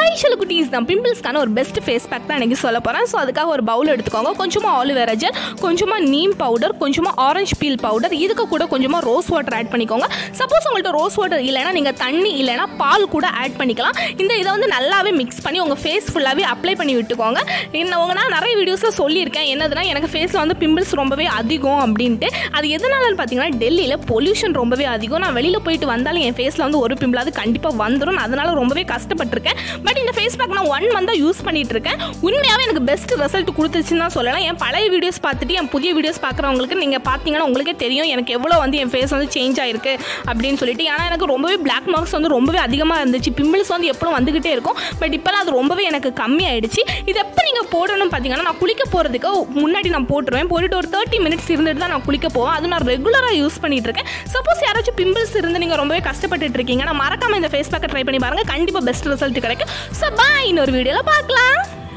hi ஷலு குட்டீஸ் தான் பிம்பிள்ஸ்க்கான ஒரு பெஸ்ட் ஃபேஸ் பேக் தான் எனக்கு சொல்ல போகிறேன் ஸோ அதுக்காக ஒரு பவுல் எடுத்துக்கோங்க கொஞ்சமாக ஆலிவேரா ஜெல் கொஞ்சமாக நீம் பவுடர் கொஞ்சமாக ஆரஞ்சு பீல் பவுடர் இதுக்கு கூட கொஞ்சமாக ரோஸ் வாட்டர் ஆட் பண்ணிக்கோங்க சப்போஸ் உங்கள்கிட்ட ரோஸ் வாட்டர் இல்லைன்னா நீங்கள் தண்ணி இல்லைன்னா பால் கூட ஆட் பண்ணிக்கலாம் இந்த இதை வந்து நல்லாவே மிக்ஸ் பண்ணி உங்கள் ஃபேஸ் ஃபுல்லாகவே அப்ளை பண்ணி விட்டுக்கோங்க இன்னும் உங்க நான் நிறைய வீடியோஸில் சொல்லியிருக்கேன் என்னதுன்னா எனக்கு ஃபேஸில் வந்து பிம்பிள்ஸ் ரொம்பவே அதிகம் அப்படின்ட்டு அது எதனாலன்னு பார்த்தீங்கன்னா டெல்லியில் பொல்யூஷன் ரொம்பவே அதிகம் நான் வெளியில் போயிட்டு வந்தாலும் என் ஃபேஸில் வந்து ஒரு பிம்பிளாவது கண்டிப்பாக வந்துடும் நான் அதனால ரொம்பவே கஷ்டப்பட்டிருக்கேன் பட் இந்த ஃபேஸ் பேக் நான் ஒன் மந்தாக யூஸ் பண்ணிட்டு இருக்கேன் உண்மையாகவே எனக்கு பெஸ்ட் ரிசல்ட் கொடுத்துச்சுன்னு தான் சொல்லலாம் என் பழைய வீடியோஸ் பார்த்துட்டு என் புதிய வீடியோஸ் பார்க்குறவங்களுக்கு நீங்கள் பார்த்தீங்கன்னா உங்களுக்கே தெரியும் எனக்கு எவ்வளோ வந்து என் ஃபேஸ் வந்து சேஞ்ச் ஆயிருக்கு அப்படின்னு சொல்லிட்டு ஏன்னா எனக்கு ரொம்பவே பிளாக் மார்க்ஸ் வந்து ரொம்பவே அதிகமாக இருந்துச்சு பிம்பிள்ஸ் வந்து எப்பவும் வந்துக்கிட்டே இருக்கும் பட் இப்போலாம் அது ரொம்பவே எனக்கு கம்மி ஆயிடுச்சு இது எப்போ நீங்கள் போடணும்னு பார்த்தீங்கன்னா நான் குளிக்க போகிறதுக்கு முன்னாடி நான் போட்டுருவேன் போட்டுட்டு ஒரு தேர்ட்டி மினிட்ஸ் இருந்துட்டு தான் நான் குளிக்க போவேன் அது நான் ரெகுலராக யூஸ் பண்ணிட்டு இருக்கேன் சப்போஸ் யாராச்சும் பிம்பிள்ஸ் இருந்து நீங்கள் ரொம்பவே கஷ்டப்பட்டுட்டு இருக்கீங்கன்னா மறக்காம இந்த ஃபேஸ் பேக்கை ட்ரை பண்ணி பாருங்க கண்டிப்பாக பெஸ்ட் ரிசல்ட் கிடைக்கும் ஸோ பாய் இன்னொரு வீடியோவில் பார்க்கலாம்